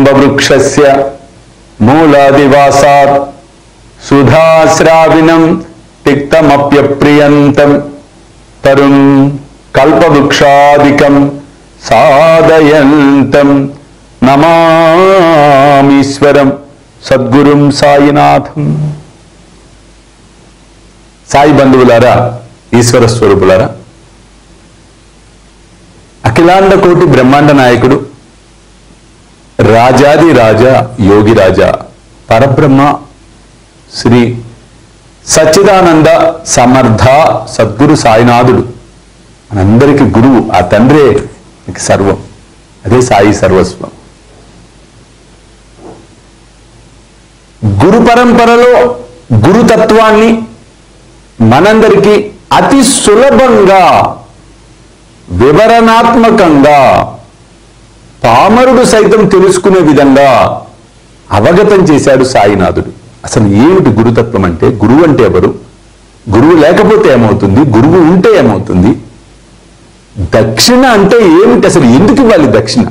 కల్పవృక్షస్య మూలాదివాసాత్ సుధాశ్రావిణం తిక్తమప్యప్రియంతం తరుం కల్పవృక్షాదికం సాదయంతం నమామీశ్వరం సద్గురుం సాయినాథం సాయి బంధువులారా ఈశ్వర స్వరూపులారా అఖిలాండ కోటి బ్రహ్మాండ నాయకుడు రాజాది రాజా యోగి రాజా పరబ్రహ్మ శ్రీ సచ్చిదానంద సమర్థ సద్గురు సాయినాథుడు మనందరికీ గురువు ఆ తండ్రే మనకి సర్వం అదే సాయి సర్వస్వం గురు పరంపరలో గురుతత్వాన్ని మనందరికీ అతి సులభంగా వివరణాత్మకంగా పామరుడు సైతం తెలుసుకునే విధంగా అవగతం చేశాడు సాయినాథుడు అసలు ఏమిటి గురుతత్వం అంటే గురువు అంటే ఎవరు గురువు లేకపోతే ఏమవుతుంది గురువు ఉంటే ఏమవుతుంది దక్షిణ అంటే ఏమిటి అసలు ఎందుకు ఇవ్వాలి దక్షిణ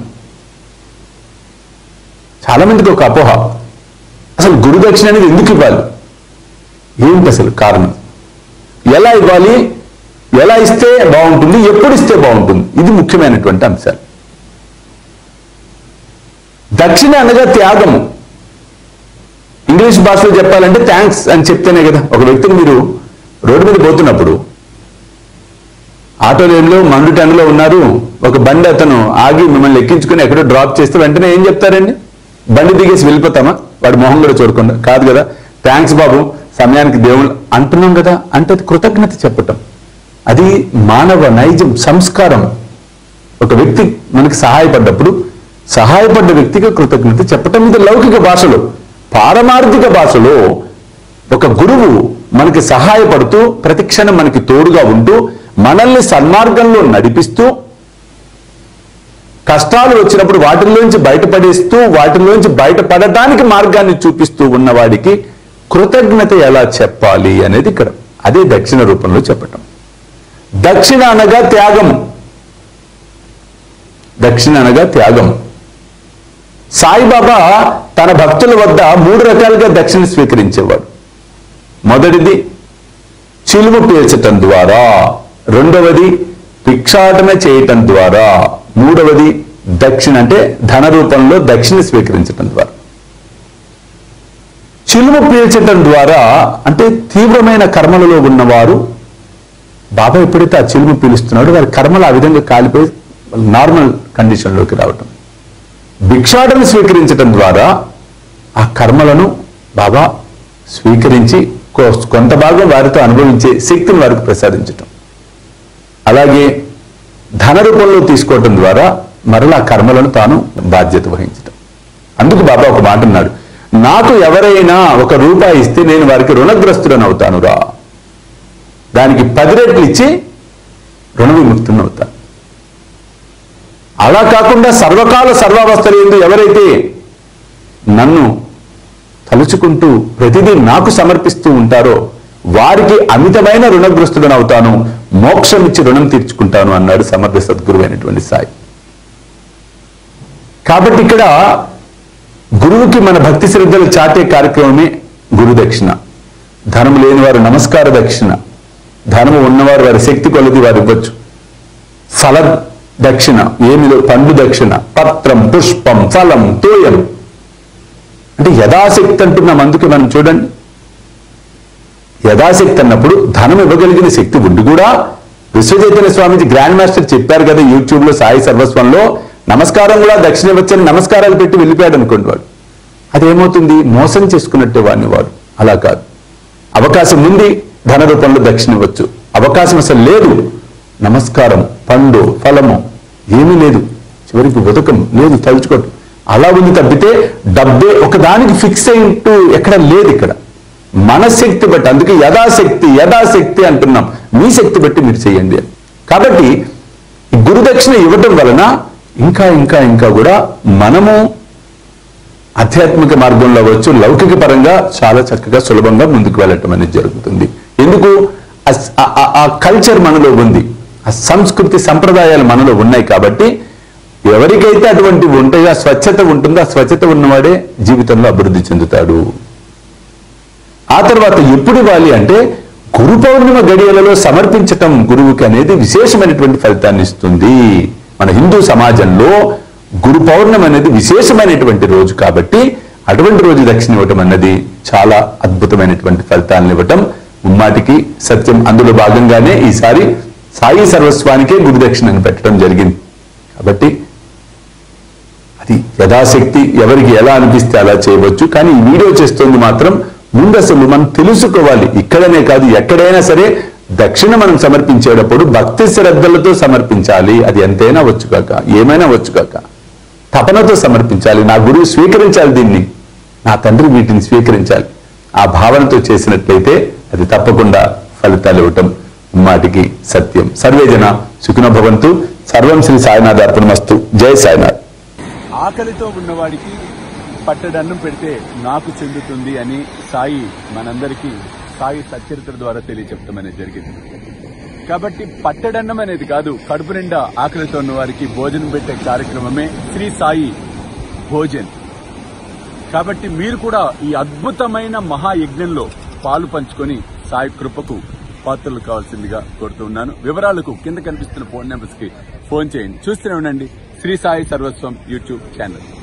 చాలా మందికి ఒక అపోహ అసలు గురు దక్షిణ అనేది ఎందుకు ఇవ్వాలి ఏమిటి అసలు కారణం ఎలా ఇవ్వాలి ఎలా ఇస్తే బాగుంటుంది ఎప్పుడు ఇస్తే బాగుంటుంది ఇది ముఖ్యమైనటువంటి అంశాలు దక్షిణ అనగా త్యాగము ఇంగ్లీష్ భాషలో చెప్పాలంటే థ్యాంక్స్ అని చెప్తేనే కదా ఒక వ్యక్తిని మీరు రోడ్డు మీద పోతున్నప్పుడు ఆటో లేన్లో మండు టన్నులో ఉన్నారు ఒక బండి అతను ఆగి మిమ్మల్ని ఎక్కించుకుని ఎక్కడో డ్రాప్ చేస్తే వెంటనే ఏం చెప్తారండి బండి దిగేసి వెళ్ళిపోతామా వాడి మొహం కూడా చూడకుండా కాదు కదా థ్యాంక్స్ బాబు సమయానికి దేవుడు అంటున్నాం కదా అంటే అది కృతజ్ఞత చెప్పటం అది మానవ నైజం సంస్కారం ఒక వ్యక్తి మనకి సహాయపడ్డప్పుడు సహాయపడ్డ వ్యక్తికి కృతజ్ఞత చెప్పటం ఇది లౌకిక భాషలో పారమార్థిక భాషలో ఒక గురువు మనకి సహాయపడుతూ ప్రతిక్షణం మనకి తోడుగా ఉంటూ మనల్ని సన్మార్గంలో నడిపిస్తూ కష్టాలు వచ్చినప్పుడు వాటిల్లోంచి బయటపడేస్తూ వాటిల్లోంచి బయటపడటానికి మార్గాన్ని చూపిస్తూ ఉన్నవాడికి కృతజ్ఞత ఎలా చెప్పాలి అనేది ఇక్కడ అదే దక్షిణ రూపంలో చెప్పటం దక్షిణ అనగా త్యాగం దక్షిణ అనగా త్యాగం సాయిబాబా తన భక్తుల వద్ద మూడు రకాలుగా దక్షిణ స్వీకరించేవాడు మొదటిది చిలుము పీల్చటం ద్వారా రెండవది భిక్షాటన చేయటం ద్వారా మూడవది దక్షిణ అంటే ధన రూపంలో దక్షిణ స్వీకరించటం ద్వారా చిలుము పీల్చటం ద్వారా అంటే తీవ్రమైన కర్మలలో ఉన్నవారు బాబా ఎప్పుడైతే ఆ చిలుము పీలుస్తున్నాడో వారి కర్మలు ఆ విధంగా కాలిపోయి నార్మల్ కండిషన్లోకి రావటం భిక్షాటన స్వీకరించటం ద్వారా ఆ కర్మలను బాబా స్వీకరించి కొ- కొంత భాగం వారితో అనుభవించే శక్తిని వారికి ప్రసాదించటం అలాగే ధన రూపంలో తీసుకోవటం ద్వారా మరలా ఆ కర్మలను తాను బాధ్యత వహించటం అందుకు బాబా ఒక మాట అన్నాడు నాకు ఎవరైనా ఒక రూపాయి ఇస్తే నేను వారికి రుణగ్రస్తులను అవుతానురా దానికి పది రెట్లు ఇచ్చి రుణ విముక్తులను అవుతాను అలా కాకుండా సర్వకాల సర్వావస్థలు ఎందు ఎవరైతే నన్ను తలుచుకుంటూ ప్రతిదీ నాకు సమర్పిస్తూ ఉంటారో వారికి అమితమైన రుణగ్రస్తుడను అవుతాను మోక్షం ఇచ్చి రుణం తీర్చుకుంటాను అన్నాడు సమర్థ సద్గురు అయినటువంటి సాయి కాబట్టి ఇక్కడ గురువుకి మన భక్తి శ్రద్ధలు చాటే కార్యక్రమమే గురు దక్షిణ ధనము లేని వారు నమస్కార దక్షిణ ధనము ఉన్నవారు వారి శక్తి కొలది వారు ఇవ్వచ్చు ఫల దక్షిణ ఏమిలో పండు దక్షిణ పత్రం పుష్పం ఫలం తోయం అంటే యథాశక్తి అంటున్నాం అందుకే మనం చూడండి యథాశక్తి అన్నప్పుడు ధనం ఇవ్వగలిగిన శక్తి ఉండి కూడా విశ్వచైతన్య స్వామిజీ గ్రాండ్ మాస్టర్ చెప్పారు కదా యూట్యూబ్ లో సాయి సర్వస్వంలో నమస్కారం కూడా దక్షిణ ఇవ్వచ్చని నమస్కారాలు పెట్టి వెళ్ళిపోయాడు అనుకోండి వాడు అదేమవుతుంది మోసం చేసుకున్నట్టే వాడిని వాడు అలా కాదు అవకాశం ఉంది ధన రూపంలో దక్షిణ ఇవ్వచ్చు అవకాశం అసలు లేదు నమస్కారం పండు ఫలము ఏమీ లేదు చివరికి ఉదకం లేదు తలుచుకోవటం అలా ఉంది తప్పితే డబ్బే ఒకదానికి ఫిక్స్ అయింటూ ఎక్కడ లేదు ఇక్కడ మన శక్తి బట్టి అందుకే యథాశక్తి యథాశక్తి అంటున్నాం మీ శక్తి బట్టి మీరు చేయండి అని కాబట్టి ఈ గురుదక్షిణ ఇవ్వటం వలన ఇంకా ఇంకా ఇంకా కూడా మనము ఆధ్యాత్మిక మార్గంలో అవ్వచ్చు లౌకిక పరంగా చాలా చక్కగా సులభంగా ముందుకు వెళ్ళటం అనేది జరుగుతుంది ఎందుకు ఆ- ఆ- ఆ కల్చర్ మనలో ఉంది ఆ సంస్కృతి సంప్రదాయాలు మనలో ఉన్నాయి కాబట్టి ఎవరికైతే అటువంటి ఉంటాయో ఆ స్వచ్ఛత ఉంటుందో ఆ స్వచ్ఛత ఉన్నవాడే జీవితంలో అభివృద్ధి చెందుతాడు ఆ తర్వాత ఎప్పుడు ఇవ్వాలి అంటే గురు పౌర్ణిమ గడియలలో సమర్పించటం గురువుకి అనేది విశేషమైనటువంటి ఫలితాన్ని ఇస్తుంది మన హిందూ సమాజంలో గురు పౌర్ణమి అనేది విశేషమైనటువంటి రోజు కాబట్టి అటువంటి రోజు దక్షిణ ఇవ్వటం అన్నది చాలా అద్భుతమైనటువంటి ఫలితాలను ఇవ్వటం ముమ్మాటికి సత్యం అందులో భాగంగానే ఈసారి సాయి సర్వస్వానికే గురు దక్షిణను పెట్టడం జరిగింది కాబట్టి అది యథాశక్తి ఎవరికి ఎలా అనిపిస్తే అలా చేయవచ్చు కానీ ఈ వీడియో చేస్తుంది మాత్రం ముందు అసలు మనం తెలుసుకోవాలి ఇక్కడనే కాదు ఎక్కడైనా సరే దక్షిణ మనం సమర్పించేటప్పుడు భక్తి శ్రద్ధలతో సమర్పించాలి అది ఎంతైనా వచ్చుగాక ఏమైనా వచ్చుగాక తపనతో సమర్పించాలి నా గురువు స్వీకరించాలి దీన్ని నా తండ్రి వీటిని స్వీకరించాలి ఆ భావనతో చేసినట్లయితే అది తప్పకుండా ఫలితాలు ఇవ్వటం మాటికి సత్యం సర్వేజన సుఖిన భవంతు సర్వం శ్రీ సాయినాథ్ అర్పణమస్తు జై సాయినాథ్ ఆకలితో ఉన్నవాడికి పట్టడన్నం పెడితే నాకు చెందుతుంది అని సాయి మనందరికీ సాయి సచరిత్ర ద్వారా తెలియచెప్పడం అనేది జరిగింది కాబట్టి పట్టడన్నం అనేది కాదు కడుపు నిండా ఆకలితో ఉన్న వారికి భోజనం పెట్టే కార్యక్రమమే శ్రీ సాయి భోజన్ కాబట్టి మీరు కూడా ఈ అద్భుతమైన మహాయజ్ఞంలో పాలు పంచుకొని సాయి కృపకు పాత్రలు కావాల్సిందిగా కోరుతున్నాను వివరాలకు కింద కనిపిస్తున్న ఫోన్ నెంబర్స్ కి ఫోన్ చేయండి చూస్తూనే ఉండండి శ్రీ సాయి సర్వస్వం యూట్యూబ్ ఛానల్